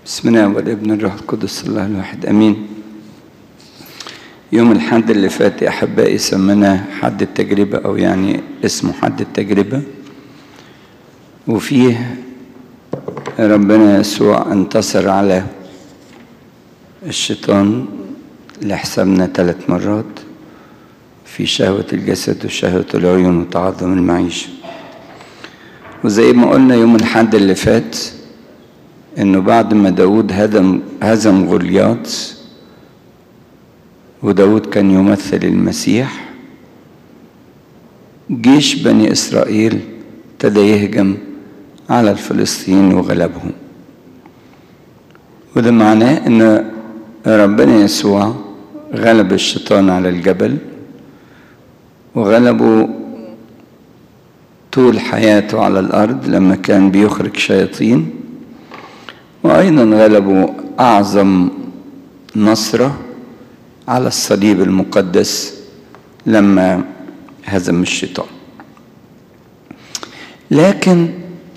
بسم الله والابن الروح القدس الله الواحد امين يوم الحد اللي فات يا احبائي سميناه حد التجربه او يعني اسمه حد التجربه وفيه ربنا يسوع انتصر على الشيطان لحسابنا ثلاث مرات في شهوة الجسد وشهوة العيون وتعظم المعيشة وزي ما قلنا يوم الحد اللي فات انه بعد ما داود هدم هزم غولياط وداود كان يمثل المسيح جيش بني اسرائيل ابتدى يهجم على الفلسطينيين وغلبهم وده معناه ان ربنا يسوع غلب الشيطان على الجبل وغلبه طول حياته على الارض لما كان بيخرج شياطين وايضا غلبوا اعظم نصره على الصليب المقدس لما هزم الشيطان لكن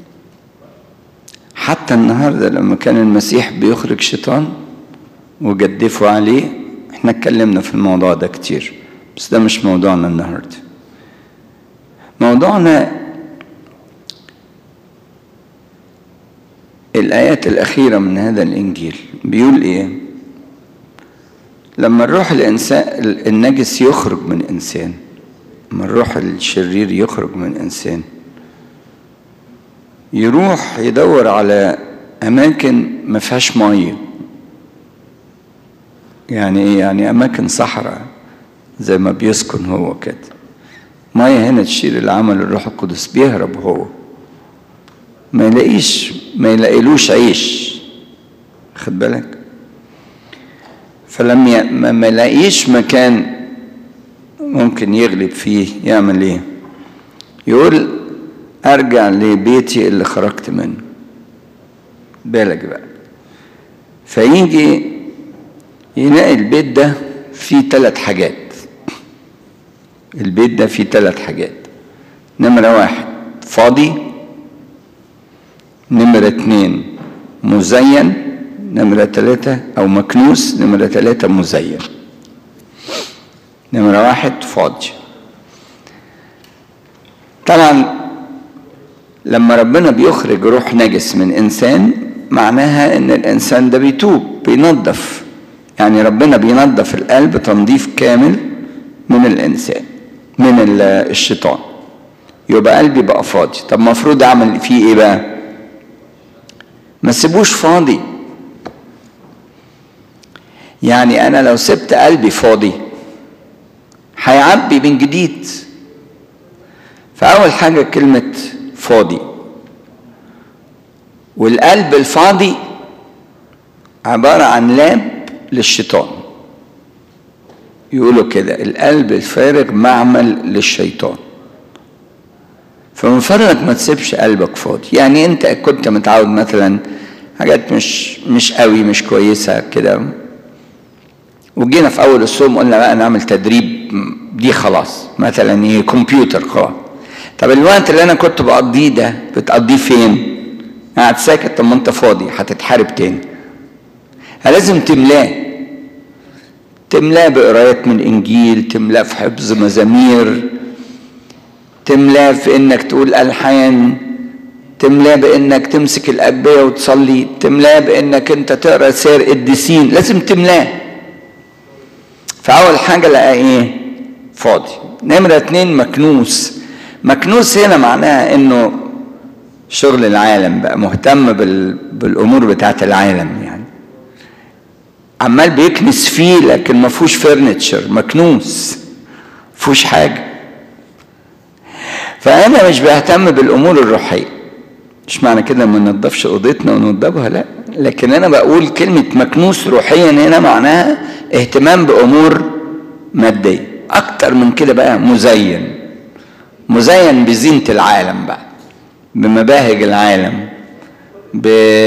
حتى النهارده لما كان المسيح بيخرج شيطان وجدفوا عليه احنا اتكلمنا في الموضوع ده كتير بس ده مش موضوعنا النهارده موضوعنا الآيات الأخيرة من هذا الإنجيل بيقول إيه؟ لما الروح الإنسان النجس يخرج من إنسان لما الروح الشرير يخرج من إنسان يروح يدور على أماكن ما فيهاش مية يعني إيه؟ يعني أماكن صحراء زي ما بيسكن هو كده مية هنا تشيل العمل الروح القدس بيهرب هو ما يلاقيش ما يلاقيلوش عيش خد بالك فلما ما يلاقيش مكان ممكن يغلب فيه يعمل ايه يقول ارجع لبيتي اللي خرجت منه بالك بقى فيجي يلاقي البيت ده فيه ثلاث حاجات البيت ده فيه ثلاث حاجات نمرة واحد فاضي نمرة اتنين مزين نمرة تلاتة أو مكنوس نمرة تلاتة مزين نمرة واحد فاضي طبعا لما ربنا بيخرج روح نجس من إنسان معناها إن الإنسان ده بيتوب بينظف يعني ربنا بينظف القلب تنظيف كامل من الإنسان من الشيطان يبقى قلبي بقى فاضي طب المفروض أعمل فيه إيه بقى؟ ما سيبوش فاضي يعني انا لو سبت قلبي فاضي هيعبي من جديد فاول حاجه كلمه فاضي والقلب الفاضي عباره عن لاب للشيطان يقولوا كده القلب الفارغ معمل للشيطان فمن فضلك ما تسيبش قلبك فاضي يعني انت كنت متعود مثلا حاجات مش مش قوي مش كويسه كده وجينا في اول الصوم قلنا بقى نعمل تدريب دي خلاص مثلا ايه كمبيوتر خلاص طب الوقت اللي انا كنت بقضيه ده بتقضيه فين قاعد ساكت طب ما انت فاضي هتتحارب تاني لازم تملاه تملاه بقرايات من الانجيل تملاه في حفظ مزامير تملاه في انك تقول الحان تملاه بانك تمسك الابيه وتصلي تملاه بانك انت تقرا سير قديسين لازم تملاه فاول حاجه لقى ايه فاضي نمره اتنين مكنوس مكنوس هنا معناها انه شغل العالم بقى مهتم بال... بالامور بتاعت العالم يعني عمال بيكنس فيه لكن ما فيهوش فرنتشر مكنوس فيهوش حاجه فانا مش بهتم بالامور الروحيه مش معنى كده ما ننضفش اوضتنا ونوضبها لا لكن انا بقول كلمه مكنوس روحيا هنا معناها اهتمام بامور ماديه اكتر من كده بقى مزين مزين بزينه العالم بقى بمباهج العالم ب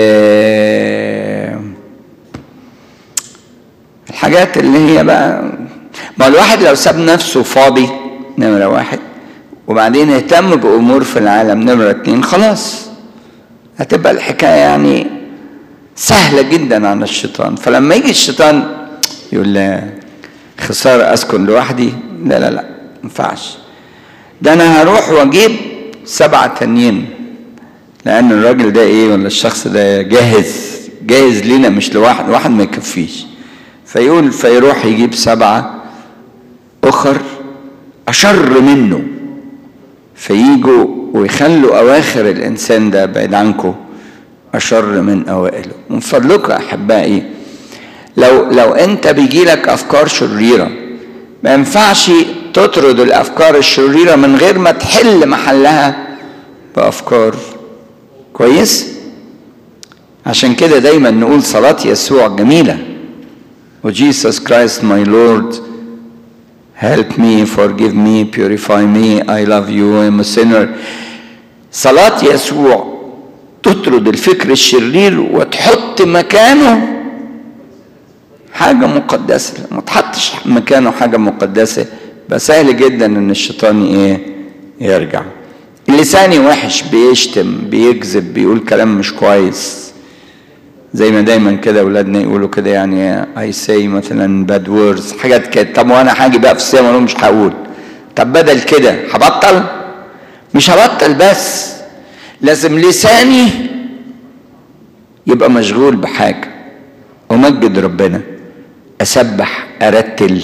الحاجات اللي هي بقى ما الواحد لو ساب نفسه فاضي نمره واحد وبعدين اهتم بأمور في العالم نمرة اتنين خلاص هتبقى الحكاية يعني سهلة جدا عن الشيطان فلما يجي الشيطان يقول لا خسارة أسكن لوحدي لا لا لا ما ينفعش ده أنا هروح وأجيب سبعة تانيين لأن الراجل ده إيه ولا الشخص ده جاهز جاهز لينا مش لواحد واحد ما يكفيش فيقول فيروح يجيب سبعة أخر أشر منه فييجوا ويخلوا أواخر الإنسان ده بعيد عنكم أشر من أوائله من فضلكم أحبائي لو لو أنت بيجيلك أفكار شريرة ما ينفعش تطرد الأفكار الشريرة من غير ما تحل محلها بأفكار كويس عشان كده دايما نقول صلاة يسوع جميلة وجيسس كرايست ماي لورد help me forgive me purify me I love you I'm a sinner صلاة يسوع تطرد الفكر الشرير وتحط مكانه حاجة مقدسة ما تحطش مكانه حاجة مقدسة بقى سهل جدا ان الشيطان ايه يرجع لساني وحش بيشتم بيكذب بيقول كلام مش كويس زي ما دايما كده اولادنا يقولوا كده يعني اي سي مثلا باد ووردز حاجات كده طب وانا هاجي بقى في السيما مش هقول طب بدل كده هبطل مش هبطل بس لازم لساني يبقى مشغول بحاجه امجد ربنا اسبح ارتل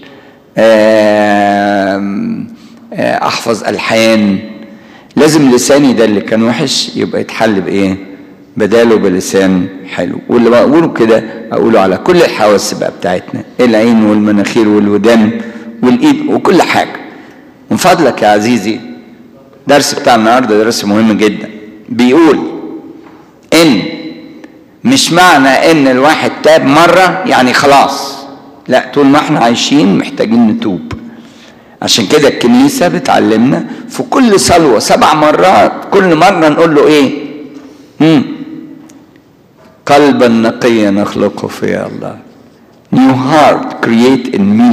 احفظ الحان لازم لساني ده اللي كان وحش يبقى يتحل بايه بداله بلسان حلو واللي بقوله كده اقوله على كل الحواس بقى بتاعتنا العين والمناخير والودان والايد وكل حاجه من فضلك يا عزيزي درس بتاع النهارده درس مهم جدا بيقول ان مش معنى ان الواحد تاب مره يعني خلاص لا طول ما احنا عايشين محتاجين نتوب عشان كده الكنيسه بتعلمنا في كل صلوه سبع مرات كل مره نقول له ايه مم. قلبا نقيا نخلقه في الله new heart create in me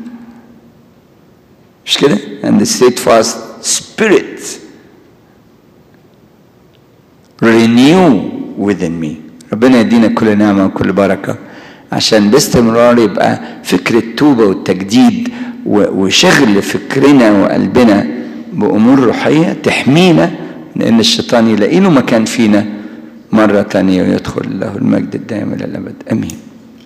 مش كده and the steadfast spirit renew within me ربنا يدينا كل نعمة وكل بركة عشان باستمرار يبقى فكر التوبة والتجديد وشغل فكرنا وقلبنا بأمور روحية تحمينا لأن الشيطان يلاقي له مكان فينا مرة تانية ويدخل له المجد الدائم إلى الأبد أمين